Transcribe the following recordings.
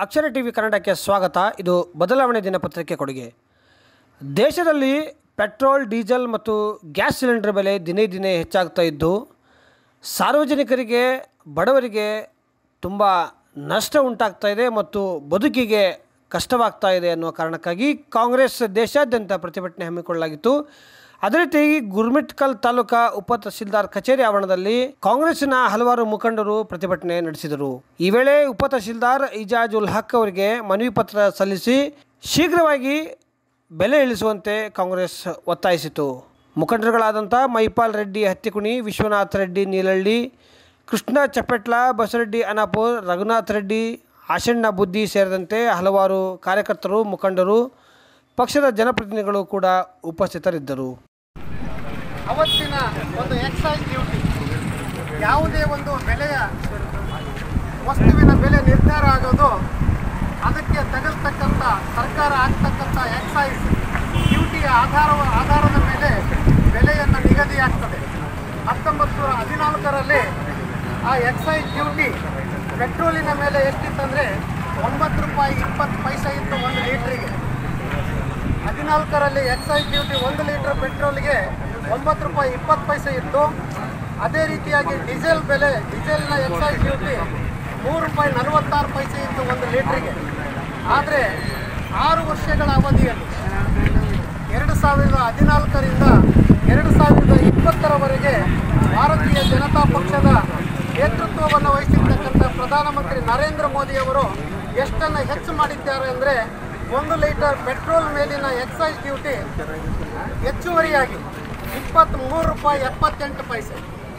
ಅಕ್ಷರ T V ಕನ್ನಡಕ್ಕೆ ಸ್ವಾಗತ ಇದು ಬದಲಾವಣೆ ದಿನಪತ್ರಿಕೆ ಕೊಡುಗೆ ದೇಶದಲ್ಲಿ ಪೆಟ್ರೋಲ್ ಡೀಸೆಲ್ ಮತ್ತು ಗ್ಯಾಸ್ ಸಿಲಿಂಡರ್ ಬೆಲೆ ದಿನೇ ದಿನೇ ಹೆಚ್ಚಾಗ್ತಾ ಇದ್ದು ಸಾರ್ವಜನಿಕರಿಗೆ ಬಡವರಿಗೆ ತುಂಬ ನಷ್ಟ ಉಂಟಾಗ್ತಾ ಇದೆ ಮತ್ತು ಬದುಕಿಗೆ ಕಷ್ಟವಾಗ್ತಾ ಇದೆ ಅನ್ನುವ ಕಾರಣಕ್ಕಾಗಿ ಕಾಂಗ್ರೆಸ್ ದೇಶಾದ್ಯಂತ ಪ್ರತಿಭಟನೆ ಹಮ್ಮಿಕೊಳ್ಳಲಾಗಿತ್ತು ಅದೇ ರೀತಿ ಗುರ್ಮಿಟ್ಕಲ್ ತಾಲೂಕಾ ಉಪ ತಹಸೀಲ್ದಾರ್ ಕಚೇರಿ ಆವರಣದಲ್ಲಿ ಕಾಂಗ್ರೆಸ್ಸಿನ ಹಲವಾರು ಮುಖಂಡರು ಪ್ರತಿಭಟನೆ ನಡೆಸಿದರು ಈ ವೇಳೆ ಉಪ ತಹಸೀಲ್ದಾರ್ ಇಜಾಜ್ ಉಲ್ ಹಕ್ ಅವರಿಗೆ ಮನವಿ ಪತ್ರ ಸಲ್ಲಿಸಿ ಶೀಘ್ರವಾಗಿ ಬೆಲೆ ಇಳಿಸುವಂತೆ ಕಾಂಗ್ರೆಸ್ ಒತ್ತಾಯಿಸಿತು ಮುಖಂಡರುಗಳಾದಂಥ ಮೈಪಾಲ್ ರೆಡ್ಡಿ ಹತ್ತಿಕುಣಿ ವಿಶ್ವನಾಥ್ ರೆಡ್ಡಿ ನೀಲಹಳ್ಳಿ ಕೃಷ್ಣ ಚಪ್ಪೆಟ್ಲ ಬಸರೆಡ್ಡಿ ಅನಾಪುರ್ ರಘುನಾಥ್ ರೆಡ್ಡಿ ಆಶಣ್ಣ ಬುದ್ಧಿ ಸೇರಿದಂತೆ ಹಲವಾರು ಕಾರ್ಯಕರ್ತರು ಮುಖಂಡರು ಪಕ್ಷದ ಜನಪ್ರತಿನಿಧಿಗಳು ಕೂಡ ಉಪಸ್ಥಿತರಿದ್ದರು ಅವತ್ತಿನ ಒಂದು ಎಕ್ಸೈಸ್ ಡ್ಯೂಟಿ ಯಾವುದೇ ಒಂದು ಬೆಲೆಯ ವಸ್ತುವಿನ ಬೆಲೆ ನಿರ್ಧಾರ ಆಗೋದು ಅದಕ್ಕೆ ತಗಲ್ತಕ್ಕಂಥ ಸರ್ಕಾರ ಆಗ್ತಕ್ಕಂಥ ಎಕ್ಸೈಸ್ ಡ್ಯೂಟಿಯ ಆಧಾರ ಆಧಾರದ ಮೇಲೆ ಬೆಲೆಯನ್ನು ನಿಗದಿಯಾಗ್ತದೆ ಹತ್ತೊಂಬತ್ತು ನೂರ ಹದಿನಾಲ್ಕರಲ್ಲಿ ಆ ಎಕ್ಸೈಸ್ ಡ್ಯೂಟಿ ಪೆಟ್ರೋಲಿನ ಮೇಲೆ ಎಷ್ಟಿತ್ತಂದರೆ ಒಂಬತ್ತು ರೂಪಾಯಿ ಇಪ್ಪತ್ತು ಪೈಸೆ ಇತ್ತು ಒಂದು ಲೀಟ್ರಿಗೆ ಹದಿನಾಲ್ಕರಲ್ಲಿ ಎಕ್ಸೈಸ್ ಡ್ಯೂಟಿ ಒಂದು ಲೀಟರ್ ಪೆಟ್ರೋಲ್ಗೆ ಒಂಬತ್ತು ರೂಪಾಯಿ ಇಪ್ಪತ್ತು ಪೈಸೆ ಇತ್ತು ಅದೇ ರೀತಿಯಾಗಿ ಡೀಸೆಲ್ ಬೆಲೆ ಡೀಸೆಲ್ನ ಎಕ್ಸೈಸ್ ಡ್ಯೂಟಿ ಮೂರು ರೂಪಾಯಿ ನಲವತ್ತಾರು ಪೈಸೆ ಇತ್ತು ಒಂದು ಲೀಟ್ರಿಗೆ ಆದರೆ ಆರು ವರ್ಷಗಳ ಅವಧಿಯಲ್ಲಿ ಎರಡು ಸಾವಿರದ ಹದಿನಾಲ್ಕರಿಂದ ಎರಡು ಸಾವಿರದ ಇಪ್ಪತ್ತರವರೆಗೆ ಭಾರತೀಯ ಜನತಾ ಪಕ್ಷದ ನೇತೃತ್ವವನ್ನು ವಹಿಸಿರ್ತಕ್ಕಂಥ ಪ್ರಧಾನಮಂತ್ರಿ ನರೇಂದ್ರ ಮೋದಿಯವರು ಎಷ್ಟನ್ನು ಹೆಚ್ಚು ಮಾಡಿದ್ದಾರೆ ಅಂದರೆ ಒಂದು ಲೀಟರ್ ಪೆಟ್ರೋಲ್ ಮೇಲಿನ ಎಕ್ಸೈಸ್ ಡ್ಯೂಟಿ ಹೆಚ್ಚುವರಿಯಾಗಿ ಇಪ್ಪತ್ತ್ಮೂರು ರೂಪಾಯಿ ಎಪ್ಪತ್ತೆಂಟು ಪೈಸೆ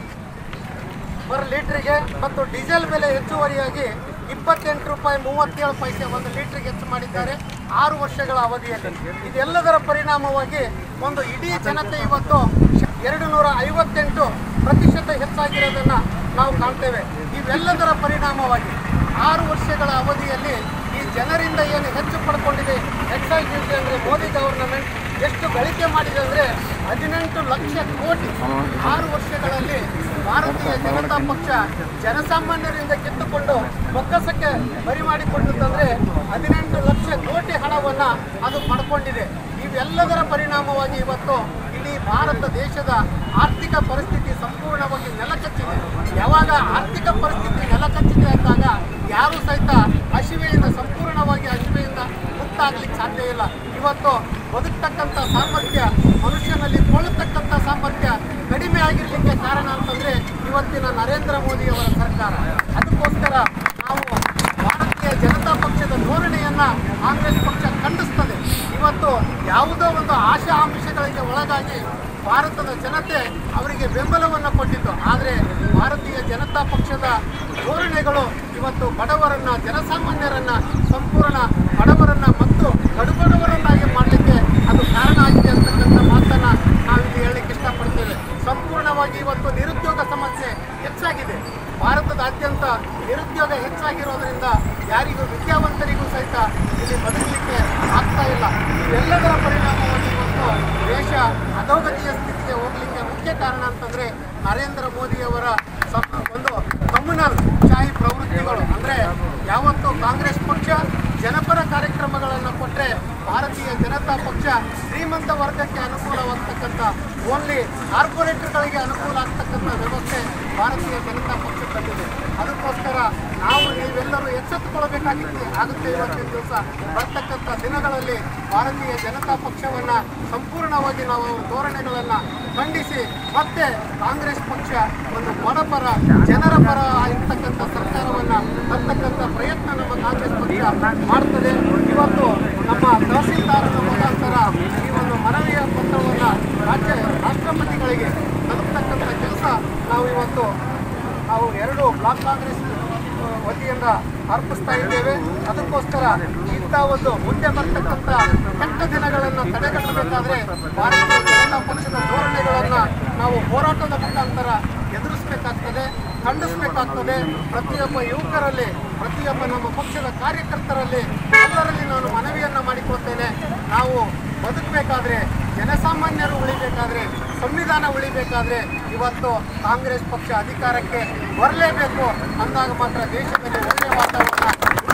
ಪರ್ ಲೀಟ್ರಿಗೆ ಮತ್ತು ಡೀಸೆಲ್ ಬೆಲೆ ಹೆಚ್ಚುವರಿಯಾಗಿ ಇಪ್ಪತ್ತೆಂಟು ರೂಪಾಯಿ ಮೂವತ್ತೇಳು ಪೈಸೆ ಒಂದು ಲೀಟ್ರಿಗೆ ಹೆಚ್ಚು ಮಾಡಿದ್ದಾರೆ ಆರು ವರ್ಷಗಳ ಅವಧಿಯಲ್ಲಿ ಇದೆಲ್ಲದರ ಪರಿಣಾಮವಾಗಿ ಒಂದು ಇಡೀ ಜನತೆ ಇವತ್ತು ಎರಡು ನೂರ ಐವತ್ತೆಂಟು ಪ್ರತಿಶತ ಹೆಚ್ಚಾಗಿರೋದನ್ನು ನಾವು ಕಾಣ್ತೇವೆ ಇವೆಲ್ಲದರ ಪರಿಣಾಮವಾಗಿ ಆರು ವರ್ಷಗಳ ಅವಧಿಯಲ್ಲಿ ಈ ಜನರಿಂದ ಏನು ಹೆಚ್ಚು ಪಡ್ಕೊಂಡಿದೆ ಎಕ್ಸೈಸ್ ಡ್ಯೂಟಿ ಅಂದರೆ ಮೋದಿ ಗವರ್ನಮೆಂಟ್ ಎಷ್ಟು ಗಳಿಕೆ ಮಾಡಿದೆ ಅಂದರೆ ಹದಿನೆಂಟು ಲಕ್ಷ ಕೋಟಿ ಆರು ವರ್ಷಗಳಲ್ಲಿ ಭಾರತೀಯ ಜನತಾ ಪಕ್ಷ ಜನಸಾಮಾನ್ಯರಿಂದ ಕಿತ್ತುಕೊಂಡು ಬೊಕ್ಕಸಕ್ಕೆ ಬರಿ ಮಾಡಿಕೊಂಡಿತ್ತಂದ್ರೆ ಹದಿನೆಂಟು ಲಕ್ಷ ಕೋಟಿ ಹಣವನ್ನು ಅದು ಪಡ್ಕೊಂಡಿದೆ ಇವೆಲ್ಲದರ ಪರಿಣಾಮವಾಗಿ ಇವತ್ತು ಇಡೀ ಭಾರತ ದೇಶದ ಆರ್ಥಿಕ ಪರಿಸ್ಥಿತಿ ಸಂಪೂರ್ಣವಾಗಿ ನೆಲಕಚ್ಚಿದೆ ಯಾವಾಗ ಆರ್ಥಿಕ ಪರಿಸ್ಥಿತಿ ನೆಲಕಚ್ಚಿದೆ ಅಂದಾಗ ಯಾರೂ ಸಹಿತ ಹಸಿವೆಯಿಂದ ಸಂಪೂರ್ಣವಾಗಿ ಹಸಿವೆಯಿಂದ ಮುಕ್ತ ಆಗ್ಲಿಕ್ಕೆ ಸಾಧ್ಯ ಇಲ್ಲ ಇವತ್ತು ಬದುಕ್ತಕ್ಕಂಥ ಸಾಮರ್ಥ್ಯ ಮನುಷ್ಯನಲ್ಲಿ ಕೊಳ್ಳತಕ್ಕಂಥ ಸಾಮರ್ಥ್ಯ ಕಡಿಮೆ ಆಗಿರಲಿಕ್ಕೆ ಕಾರಣ ಅಂತಂದ್ರೆ ಇವತ್ತಿನ ನರೇಂದ್ರ ಮೋದಿ ಅವರ ಸರ್ಕಾರ ಅದಕ್ಕೋಸ್ಕರ ನಾವು ಭಾರತೀಯ ಜನತಾ ಪಕ್ಷದ ಧೋರಣೆಯನ್ನ ಕಾಂಗ್ರೆಸ್ ಪಕ್ಷ ಖಂಡಿಸ್ತದೆ ಇವತ್ತು ಯಾವುದೋ ಒಂದು ಆಶಾ ಆಮಿಷಗಳಿಗೆ ಒಳಗಾಗಿ ಭಾರತದ ಜನತೆ ಅವರಿಗೆ ಬೆಂಬಲವನ್ನು ಕೊಟ್ಟಿತ್ತು ಆದರೆ ಭಾರತೀಯ ಜನತಾ ಪಕ್ಷದ ಧೋರಣೆಗಳು ಇವತ್ತು ಬಡವರನ್ನ ಜನಸಾಮಾನ್ಯರನ್ನ ಸಂಪೂರ್ಣ ಬಡವರನ್ನ ಮತ್ತು ಕಡುಬಡವರನ್ನಾಗಿ ಮಾಡಲಿಕ್ಕೆ ಅದು ಕಾರಣ ಆಗಿದೆ ಅಂತಕ್ಕಂಥ ಮಾತನ್ನ ನಾವಿಲ್ಲಿ ಹೇಳಲಿಕ್ಕೆ ಇಷ್ಟಪಡ್ತೇವೆ ಸಂಪೂರ್ಣವಾಗಿ ಇವತ್ತು ನಿರುದ್ಯೋಗ ಸಮಸ್ಯೆ ಹೆಚ್ಚಾಗಿದೆ ಭಾರತದಾದ್ಯಂತ ನಿರುದ್ಯೋಗ ಹೆಚ್ಚಾಗಿರೋದ್ರಿಂದ ಯಾರಿಗೂ ವಿದ್ಯಾವಂತರಿಗೂ ಸಹಿತ ಇಲ್ಲಿ ಬದುಕಲಿಕ್ಕೆ ಆಗ್ತಾ ಇಲ್ಲ ಇವೆಲ್ಲದರ ಪರಿಣಾಮವಾಗಿ ಇವತ್ತು ದೇಶ ಅಧೋಗತಿಯ ಸ್ಥಿತಿಗೆ ಹೋಗಲಿಕ್ಕೆ ಮುಖ್ಯ ಕಾರಣ ಅಂತಂದ್ರೆ ನರೇಂದ್ರ ಮೋದಿಯವರ ಸಂ- ಒಂದು ಕಮ್ಯುನಲ್ ಶಾಹಿ ಪ್ರವೃತ್ತಿಗಳು ಅಂದ್ರೆ ಯಾವತ್ತು ಕಾಂಗ್ರೆಸ್ ಪಕ್ಷ ಜನಪರ ಕಾರ್ಯಕ್ರಮಗಳನ್ನು ಕೊಟ್ಟರೆ ಭಾರತೀಯ ಜನತಾ ಪಕ್ಷ ಶ್ರೀಮಂತ ವರ್ಗಕ್ಕೆ ಅನುಕೂಲವಾಗ್ತಕ್ಕಂಥ ಓನ್ಲಿ ಕಾರ್ಪೊರೇಟರ್ಗಳಿಗೆ ಅನುಕೂಲ ಆಗ್ತಕ್ಕಂಥ ವ್ಯವಸ್ಥೆ ಭಾರತೀಯ ಜನತಾ ಪಕ್ಷ ತಂದಿದೆ ಅದಕ್ಕೋಸ್ಕರ ನಾವು ನೀವೆಲ್ಲರೂ ಎಚ್ಚೆತ್ತುಕೊಳ್ಬೇಕಾಗಿತ್ತು ಆಗುತ್ತೆ ಇವತ್ತಿನ ದಿವಸ ಬರ್ತಕ್ಕಂಥ ದಿನಗಳಲ್ಲಿ ಭಾರತೀಯ ಜನತಾ ಪಕ್ಷವನ್ನ ಸಂಪೂರ್ಣವಾಗಿ ನಾವು ಧೋರಣೆಗಳನ್ನ ಖಂಡಿಸಿ ಮತ್ತೆ ಕಾಂಗ್ರೆಸ್ ಪಕ್ಷ ಒಂದು ಬಡಪರ ಜನರ ಪರ ಇರ್ತಕ್ಕಂಥ ಸರ್ಕಾರವನ್ನ ತರ್ತಕ್ಕಂಥ ಪ್ರಯತ್ನ ನಮ್ಮ ಕಾಂಗ್ರೆಸ್ ಪಕ್ಷ ಮಾಡ್ತದೆ ಇವತ್ತು ನಮ್ಮ ತಹಸೀಲ್ದಾರರ ಮುಖಾಂತರ ಈ ಒಂದು ಮನವಿಯ ಪತ್ರವನ್ನ ರಾಜ್ಯ ರಾಷ್ಟ್ರಪತಿಗಳಿಗೆ ತಲುಪತಕ್ಕಂಥ ಕೆಲಸ ನಾವು ಇವತ್ತು ನಾವು ಎರಡು ಬ್ಲಾಕ್ ಕಾಂಗ್ರೆಸ್ ಆ, ವತಿಯಿಂದ ಅರ್ಪಿಸ್ತಾ ಇದ್ದೇವೆ ಅದಕ್ಕೋಸ್ಕರ ಇಂಥ ಒಂದು ಮುಂದೆ ಬರ್ತಕ್ಕಂಥ ಕೆಟ್ಟ ದಿನಗಳನ್ನು ತಡೆಗಟ್ಟಬೇಕಾದ್ರೆ ಭಾರತೀಯ ಜನತಾ ಪಕ್ಷದ ಧೋರಣೆಗಳನ್ನು ನಾವು ಹೋರಾಟದ ಮುಖಾಂತರ ಎದುರಿಸಬೇಕಾಗ್ತದೆ ಖಂಡಿಸಬೇಕಾಗ್ತದೆ ಪ್ರತಿಯೊಬ್ಬ ಯುವಕರಲ್ಲಿ ಪ್ರತಿಯೊಬ್ಬ ನಮ್ಮ ಪಕ್ಷದ ಕಾರ್ಯಕರ್ತರಲ್ಲಿ ಎಲ್ಲರಲ್ಲಿ ನಾನು ಮನವಿಯನ್ನು ಮಾಡಿಕೊಳ್ತೇನೆ ನಾವು ಬದುಕಬೇಕಾದ್ರೆ ಜನಸಾಮಾನ್ಯರು ಉಳಿಬೇಕಾದ್ರೆ ಸಂವಿಧಾನ ಉಳಿಬೇಕಾದ್ರೆ ಇವತ್ತು ಕಾಂಗ್ರೆಸ್ ಪಕ್ಷ ಅಧಿಕಾರಕ್ಕೆ ಬರಲೇಬೇಕು ಅಂದಾಗ ಮಾತ್ರ ದೇಶದಲ್ಲಿ ಒಳ್ಳೆಯ ವಾತಾವರಣ ಉಂಟಾಗ್ತದೆ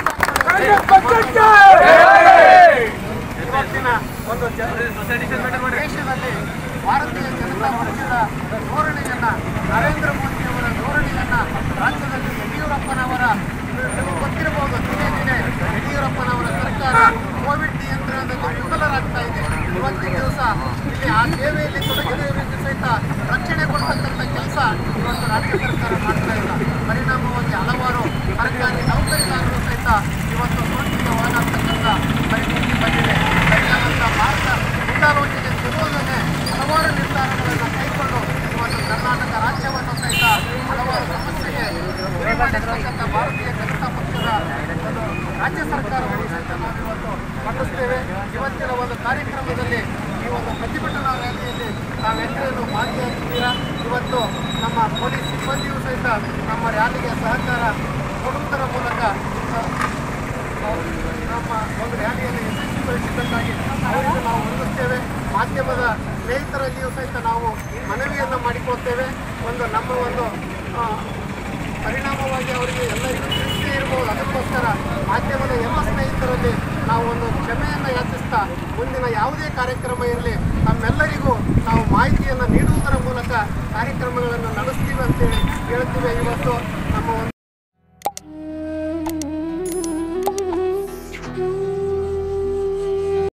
ಇವತ್ತಿನ ಒಂದು ಜ- ದೇಶದಲ್ಲಿ ಭಾರತೀಯ ಜನತಾ ಪಕ್ಷದ ಧೋರಣೆಯನ್ನ ನರೇಂದ್ರ ಮೋದಿ ಅವರ ಧೋರಣೆಯನ್ನ ರಾಜ್ಯದಲ್ಲಿ ಯಡಿಯೂರಪ್ಪನವರ ನಿಮಗೆ ಗೊತ್ತಿರಬಹುದು ದಿನೇ ದಿನೇ ಯಡಿಯೂರಪ್ಪನವರ ಸರ್ಕಾರ ಕೋವಿಡ್ ನಿಯಂತ್ರಣದಲ್ಲಿ ವಿಫಲರಾಗ್ತಾ ಇದೆ ಇವತ್ತಿನ ದಿವಸ ಇಲ್ಲಿ ಆ ಸೇವೆಯಲ್ಲಿ ತೊಡಗಿದವರಿಗೆ ಸಹಿತ ರಕ್ಷಣೆ ಕೊಡ್ತಕ್ಕಂಥ ಕೆಲಸ ಇವತ್ತು ರಾಜ್ಯ ಸರ್ಕಾರ ಮಾಡ್ತಾ ಇಲ್ಲ ಪರಿಣಾಮವಾಗಿ ಹಲವಾರು ಸರ್ಕಾರಿ ನೌಕರಿದಾರರು ಸಹಿತ ಇವತ್ತು ಸೋಂಕಿಗೆ ಒಳಗಾಗ್ತಕ್ಕಂಥ ಪರಿಸ್ಥಿತಿ ಬಂದಿದೆ ಸರಿಯಾದಂಥ ಮಾರ್ಗ ಮುಂದಾಲೋಚನೆ ಸಿಗುವುದನ್ನೇ ಹಲವಾರು ನಿರ್ಧಾರಗಳನ್ನು ಕೈಗೊಂಡು ಇವತ್ತು ಕರ್ನಾಟಕ ರಾಜ್ಯವನ್ನು ಸಹಿತ ಹಲವಾರು ಸಮಸ್ಯೆಗೆ ಗುರಿ ಮಾಡಿರ್ತಕ್ಕಂಥ ಭಾರತೀಯ ಜನತಾ ಪಕ್ಷದ ಒಂದು ರಾಜ್ಯ ಸರ್ಕಾರವನ್ನು ಸಹಿತ ನಾವು ಇವತ್ತು ಖಂಡಿಸ್ತೇವೆ ಇವತ್ತಿನ ಒಂದು ಕಾರ್ಯಕ್ರಮದಲ್ಲಿ ಈ ಒಂದು ಪ್ರತಿಭಟನಾ ರ್ಯಾಲಿಯಲ್ಲಿ ತಾವೆಲ್ಲರೂ ಭಾಗಿಯಾಗಿದ್ದೀರಾ ಇವತ್ತು ನಮ್ಮ ಪೊಲೀಸ್ ಸಿಬ್ಬಂದಿಯೂ ಸಹಿತ ನಮ್ಮ ರ್ಯಾಲಿಗೆ ಸಹಕಾರ ಕೊಡುವುದರ ಮೂಲಕ ಆ, ನಮ್ಮ ಒಂದು ರ್ಯಾಲಿಯನ್ನು ಯಶಸ್ವಿಗೊಳಿಸಿದ್ದಕ್ಕಾಗಿ ಅವರಿಗೆ ನಾವು ವಂದಿಸ್ತೇವೆ ಮಾಧ್ಯಮದ ಸ್ನೇಹಿತರಲ್ಲಿಯೂ ಸಹಿತ ನಾವು ಮನವಿಯನ್ನು ಮಾಡಿಕೊಳ್ತೇವೆ ಒಂದು ನಮ್ಮ ಒಂದು ಆ, ಪರಿಣಾಮವಾಗಿ ಅವರಿಗೆ ಎಲ್ಲರಿಗೂ ತಿಳಿಸದೇ ಇರಬಹುದು ಅದಕ್ಕೋಸ್ಕರ ಮಾಧ್ಯಮದ ಎಲ್ಲ ಸ್ನೇಹಿತರಲ್ಲಿ ನಾವು ಒಂದು ಕ್ಷಮೆಯನ್ನು ಯಾಚಿಸ್ತಾ ಮುಂದಿನ ಯಾವುದೇ ಕಾರ್ಯಕ್ರಮ ಇರಲಿ ನಮ್ಮೆಲ್ಲರಿಗೂ ನಾವು ಮಾಹಿತಿಯನ್ನು ನೀಡುವುದರ ಮೂಲಕ ಕಾರ್ಯಕ್ರಮಗಳನ್ನು ನಡೆಸ್ತೀವಿ ಅಂತೇಳಿ ಹೇಳ್ತೀವಿ ಇವತ್ತು